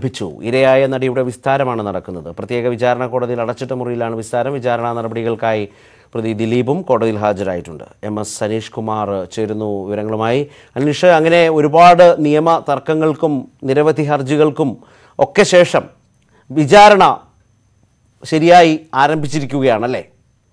ലഭിച്ചു ഇരയായ നടിയുടെ വിസ്താരമാണ് നടക്കുന്നത് പ്രത്യേക വിചാരണ കോടതിയിൽ അടച്ചിട്ട മുറിയിലാണ് വിസ്താരം വിചാരണ നടപടികൾക്കായി പ്രതി ദിലീപും കോടതിയിൽ ഹാജരായിട്ടുണ്ട് എം എസ് സനീഷ് കുമാർ ചേരുന്നു വിവരങ്ങളുമായി അനീഷ് അങ്ങനെ ഒരുപാട് നിയമ തർക്കങ്ങൾക്കും നിരവധി ഹർജികൾക്കും ഒക്കെ ശേഷം വിചാരണ ശരിയായി ആരംഭിച്ചിരിക്കുകയാണല്ലേ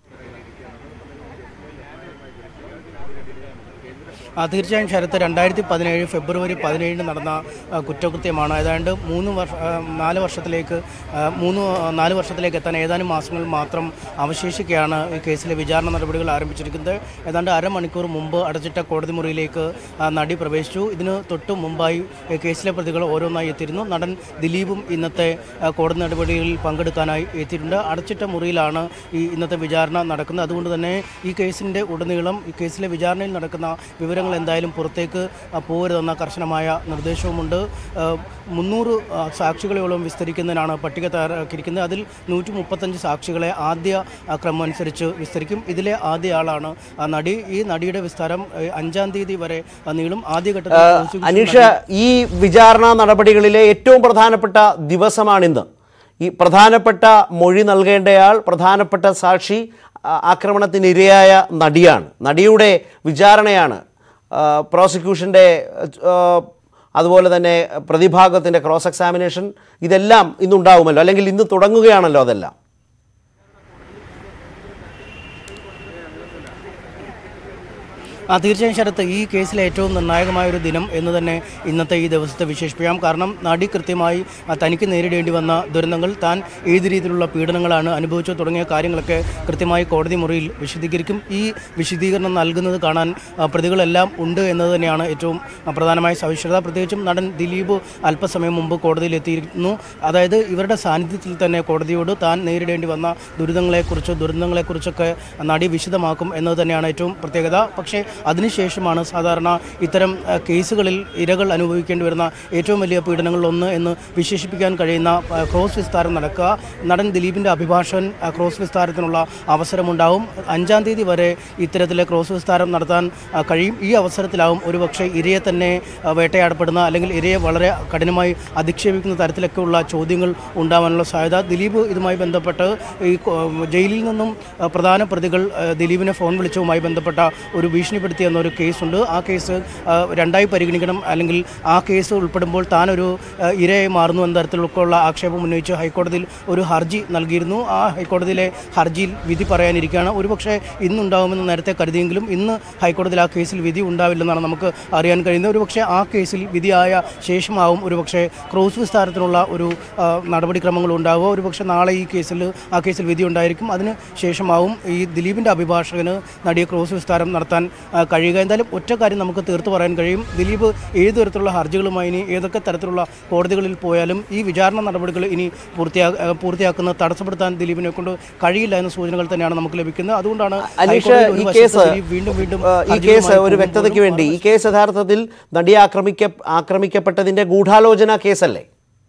ആ, തീർച്ചയായും ശരത്ത് രണ്ടായിരത്തി പതിനേഴ് ഫെബ്രുവരി പതിനേഴിന് നടന്ന ആ, കുറ്റകൃത്യമാണ് ഏതാണ്ട് മൂന്ന് വർഷ ആ, നാല് വർഷത്തിലേക്ക് ആ, മൂന്ന് നാല് വർഷത്തിലേക്ക് എത്താൻ ഏതാനും മാസങ്ങൾ മാത്രം അവശേഷിക്കുകയാണ് ഈ കേസിലെ വിചാരണ നടപടികൾ ആരംഭിച്ചിരിക്കുന്നത് ഏതാണ്ട് അരമണിക്കൂർ മുമ്പ് അടച്ചിട്ട കോടതി മുറിയിലേക്ക് ആ, നടി പ്രവേശിച്ചു ഇതിന് തൊട്ട് മുമ്പായി ഈ കേസിലെ പ്രതികൾ ഓരോന്നായി എത്തിയിരുന്നു നടൻ ദിലീപും ഇന്നത്തെ ആ, കോടതി നടപടികളിൽ പങ്കെടുക്കാനായി എത്തിയിട്ടുണ്ട് അടച്ചിട്ട മുറിയിലാണ് ഈ ഇന്നത്തെ വിചാരണ നടക്കുന്നത് അതുകൊണ്ട് തന്നെ ഈ കേസിൻ്റെ ഉടനീളം ഈ കേസിലെ വിചാരണയിൽ നടക്കുന്ന വിവരങ്ങൾ എന്തായാലും പുറത്തേക്ക് ആ, പോകരുതെന്ന കർശനമായ നിർദ്ദേശവുമുണ്ട് ആ, മുന്നൂറ് ആ, സാക്ഷികളോളം വിസ്തരിക്കുന്നതിനാണ് പട്ടിക തയ്യാറാക്കിയിരിക്കുന്നത് അതിൽ നൂറ്റി മുപ്പത്തഞ്ച് സാക്ഷികളെ ആദ്യ ആ, ക്രമം അനുസരിച്ച് വിസ്തരിക്കും ഇതിലെ ആദ്യ ആളാണ് ആ നടി ഈ നടിയുടെ വിസ്താരം ആ, അഞ്ചാം തീയതി വരെ ആ, നീളും ആദ്യഘട്ടത്തിൽ prosecution അനീഷ ഈ വിചാരണ നടപടികളിലെ ഏറ്റവും പ്രധാനപ്പെട്ട ദിവസമാണിന്ന് ഈ പ്രധാനപ്പെട്ട മൊഴി നൽകേണ്ടയാൾ പ്രധാനപ്പെട്ട സാക്ഷി ആ, ആക്രമണത്തിനിരയായ നടിയാണ് നടിയുടെ വിചാരണയാണ് ആ, പ്രോസിക്യൂഷൻ്റെ ആ, അതുപോലെ തന്നെ പ്രതിഭാഗത്തിൻ്റെ ക്രോസ് എക്സാമിനേഷൻ ഇതെല്ലാം ഇന്നുണ്ടാവുമല്ലോ അല്ലെങ്കിൽ ഇന്ന് തുടങ്ങുകയാണല്ലോ അതെല്ലാം ആ തീർച്ചയായും ശരത്ത് ഈ കേസിലെ ഏറ്റവും നിർണായകമായ ഒരു ദിനം എന്ന് തന്നെ ഇന്നത്തെ ഈ ദിവസത്തെ വിശേഷിപ്പിക്കാം കാരണം നടി കൃത്യമായി ആ, തനിക്ക് നേരിടേണ്ടി വന്ന ദുരന്തങ്ങൾ താൻ ഏത് രീതിയിലുള്ള പീഡനങ്ങളാണ് അനുഭവിച്ചു തുടങ്ങിയ കാര്യങ്ങളൊക്കെ കൃത്യമായി കോടതി മുറിയിൽ വിശദീകരിക്കും ഈ വിശദീകരണം നൽകുന്നത് കാണാൻ ആ, പ്രതികളെല്ലാം ഉണ്ട് എന്നത് തന്നെയാണ് ഏറ്റവും ആ, പ്രധാനമായ സവിശേഷത പ്രത്യേകിച്ചും നടൻ ദിലീപ് അല്പസമയം മുമ്പ് കോടതിയിൽ എത്തിയിരുന്നു അതായത് ഇവരുടെ സാന്നിധ്യത്തിൽ തന്നെ കോടതിയോട് താൻ നേരിടേണ്ടി വന്ന ദുരിതങ്ങളെക്കുറിച്ച് ദുരന്തങ്ങളെക്കുറിച്ചൊക്കെ നടി വിശദമാക്കും എന്നത് തന്നെയാണ് ഏറ്റവും പ്രത്യേകത പക്ഷേ അതിനുശേഷമാണ് സാധാരണ ഇത്തരം ആ, കേസുകളിൽ ഇരകൾ അനുഭവിക്കേണ്ടി വരുന്ന ഏറ്റവും വലിയ പീഡനങ്ങളിലൊന്ന് എന്ന് വിശേഷിപ്പിക്കാൻ കഴിയുന്ന ആ, ക്രോസ് വിസ്താരം നടക്കുക നടൻ ദിലീപിൻ്റെ അഭിഭാഷകൻ ആ, ക്രോസ് വിസ്താരത്തിനുള്ള അവസരമുണ്ടാവും അഞ്ചാം തീയതി വരെ ഇത്തരത്തിലെ ക്രോസ് വിസ്താരം നടത്താൻ ആ, കഴിയും ഈ അവസരത്തിലാവും ഒരുപക്ഷെ ഇരയെ തന്നെ ആ, വേട്ടയാടപ്പെടുന്ന അല്ലെങ്കിൽ ഇരയെ വളരെ കഠിനമായി അധിക്ഷേപിക്കുന്ന തരത്തിലൊക്കെയുള്ള ചോദ്യങ്ങൾ ഉണ്ടാവാനുള്ള സാധ്യത ദിലീപ് ഇതുമായി ബന്ധപ്പെട്ട് ഈ കൊ- ജയിലിൽ നിന്നും ആ, പ്രധാന പ്രതികൾ ആ, ദിലീപിനെ ഫോൺ വിളിച്ചതുമായി ബന്ധപ്പെട്ട ഒരു ഭീഷണിപ്പെടുത്തിയ എന്നൊരു കേസുണ്ട് ആ കേസ് ആ, രണ്ടായി പരിഗണിക്കണം അല്ലെങ്കിൽ ആ കേസ് ഉൾപ്പെടുമ്പോൾ താനൊരു ആ, ഇരയായി മാറുന്നു എന്ന തരത്തിലൊക്കെയുള്ള ആക്ഷേപം ഉന്നയിച്ച് ഹൈക്കോടതിയിൽ ഒരു ഹർജി നൽകിയിരുന്നു ആ ഹൈക്കോടതിയിലെ ഹർജിയിൽ വിധി പറയാനിരിക്കുകയാണ് ഒരുപക്ഷെ ഇന്നുണ്ടാകുമെന്ന് നേരത്തെ കരുതിയെങ്കിലും ഇന്ന് ഹൈക്കോടതിയിൽ ആ കേസിൽ വിധി ഉണ്ടാവില്ലെന്നാണ് നമുക്ക് അറിയാൻ കഴിയുന്നത് ഒരുപക്ഷെ ആ കേസിൽ വിധിയായ ശേഷമാവും ഒരുപക്ഷെ ക്രോസ് വിസ്താരത്തിനുള്ള ഒരു ആ, നടപടിക്രമങ്ങൾ ഉണ്ടാവുക ഒരുപക്ഷെ നാളെ ഈ കേസിൽ ആ കേസിൽ വിധി ഉണ്ടായിരിക്കും അതിന് ശേഷമാവും ഈ ദിലീപിൻ്റെ അഭിഭാഷകന് നടിയെ ക്രോസ് വിസ്താരം നടത്താൻ ആ, കഴിയുക എന്തായാലും ഒറ്റ കാര്യം നമുക്ക് തീർത്തു പറയാൻ കഴിയും ദിലീപ് ഏത് തരത്തിലുള്ള ഹർജികളുമായി ഇനി ഏതൊക്കെ തരത്തിലുള്ള കോടതികളിൽ പോയാലും ഈ വിചാരണ നടപടികൾ ഇനി പൂർത്തിയാ ആ, പൂർത്തിയാക്കുന്നത് തടസ്സപ്പെടുത്താൻ ദിലീപിനെ കൊണ്ട് കഴിയില്ല എന്ന സൂചനകൾ തന്നെയാണ് നമുക്ക് ലഭിക്കുന്നത് അതുകൊണ്ടാണ് അനീഷ് ഹൈക്കോടതിയിൽ ഒരു ഈ വശത്ത് കേസ് ദിലീപ് വീണ്ടും വീണ്ടും ആ, ഈ കേസ് ഹർജികളുമായി ഒരു വ്യക്തതയ്ക്ക് പോകുമ്പോഴും വേണ്ടി ഈ കേസ് യഥാർത്ഥത്തിൽ നടിയെ ആക്രമിക്ക ആക്രമിക്കപ്പെട്ടതിന്റെ ഗൂഢാലോചന കേസല്ലേ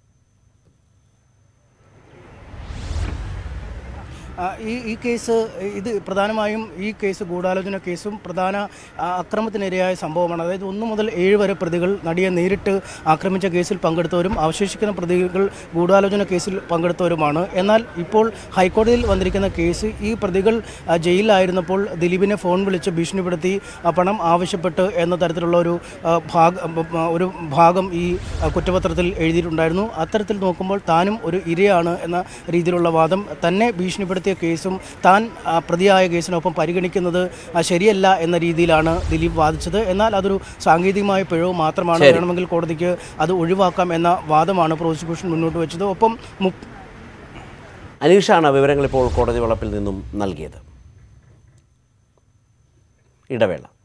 ആ, ഈ ഈ കേസ് ഇത് പ്രധാനമായും ഈ കേസ് ഗൂഢാലോചന കേസും പ്രധാന ആ, അക്രമത്തിനിരയായ സംഭവമാണ് അതായത് ഒന്ന് മുതൽ ഏഴ് വരെ പ്രതികൾ നടിയെ നേരിട്ട് ആക്രമിച്ച കേസിൽ പങ്കെടുത്തവരും അവശേഷിക്കുന്ന പ്രതികൾ ഗൂഢാലോചന കേസിൽ പങ്കെടുത്തവരുമാണ് എന്നാൽ ഇപ്പോൾ ഹൈക്കോടതിയിൽ വന്നിരിക്കുന്ന കേസ് ഈ പ്രതികൾ ആ, ജയിലിലായിരുന്നപ്പോൾ ദിലീപിനെ ഫോൺ വിളിച്ച് ഭീഷണിപ്പെടുത്തി ആ, പണം ആവശ്യപ്പെട്ട് എന്ന തരത്തിലുള്ള ഒരു ആ, ഭാഗ ആ, ഒരു ഭാഗം ഈ ആ, കുറ്റപത്രത്തിൽ എഴുതിയിട്ടുണ്ടായിരുന്നു അത്തരത്തിൽ നോക്കുമ്പോൾ താനും ഒരു ഇരയാണ് എന്ന രീതിയിലുള്ള വാദം തന്നെ ഭീഷണിപ്പെടുത്തിയ കേസും താൻ ആ, പ്രതിയായ കേസിനൊപ്പം പരിഗണിക്കുന്നത് ആ, ശരിയല്ല എന്ന രീതിയിലാണ് ദിലീപ് വാദിച്ചത് എന്നാൽ അതൊരു സാങ്കേതികമായ പിഴവ് മാത്രമാണ് ശരി. വേണമെങ്കിൽ കോടതിക്ക് അത് ഒഴിവാക്കാം എന്ന വാദമാണ് പ്രോസിക്യൂഷൻ മുന്നോട്ട് വെച്ചത് ഒപ്പം മുപ്പ അനീഷാണ് വിവരങ്ങൾ ഇപ്പോൾ കോടതി വളപ്പിൽ നിന്നും നൽകിയത് ഇടവേള